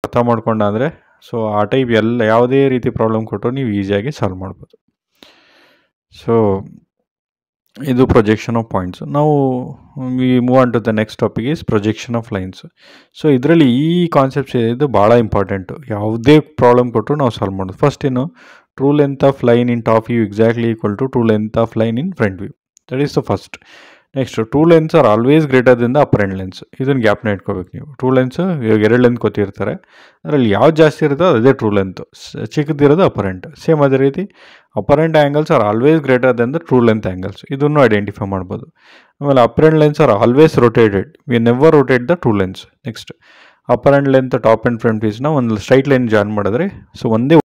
ಅರ್ಥ ಮಾಡ್ಕೊಂಡ ಅಂದರೆ ಸೊ ಆ ಟೈಪ್ ಎಲ್ಲ ಯಾವುದೇ ರೀತಿ ಪ್ರಾಬ್ಲಮ್ ಕೊಟ್ಟರು ನೀವು ಈಸಿಯಾಗಿ ಸಾಲ್ವ್ ಮಾಡ್ಬೋದು ಸೊ ಇದು ಪ್ರೊಜೆಕ್ಷನ್ ಆಫ್ ಪಾಯಿಂಟ್ಸ್ ನಾವು we move on to the next topic is projection of lines so ಇದರಲ್ಲಿ ಈ ಕಾನ್ಸೆಪ್ಟ್ಸ್ ಇದು ಭಾಳ ಇಂಪಾರ್ಟೆಂಟು ಯಾವುದೇ ಪ್ರಾಬ್ಲಮ್ ಕೊಟ್ಟರು ನಾವು ಸಾಲ್ವ್ ಮಾಡೋದು ಫಸ್ಟ್ ಏನು true length of line in top view exactly equal to true length of line in front view that is the first next true lengths are always greater than the upper end lengths ಇದನ್ನು ಗ್ಯಾಪ್ನ ಇಟ್ಕೋಬೇಕು ನೀವು true lens ಇವಾಗ ಎರಡು length ಕೊಟ್ಟಿರ್ತಾರೆ ಅದರಲ್ಲಿ ಯಾವ್ದು ಜಾಸ್ತಿ ಇರುತ್ತೋ ಅದೇ ಟ್ರೂ ಲೆಂತ್ ಚಿಕ್ಕದಿರೋದು ಅಪರ್ ಎಂಡ್ ಸೇಮ್ ಅದೇ ರೀತಿ upper end angles are always greater than the true length angles ಇದನ್ನು ಐಡೆಂಟಿಫೈ ಮಾಡ್ಬೋದು ಆಮೇಲೆ upper end lengths are always rotated we never rotate the true lengths next upper end length top and front ಪೀಸ್ನ ಒಂದು straight line join ಮಾಡಿದ್ರೆ so ಒಂದೇ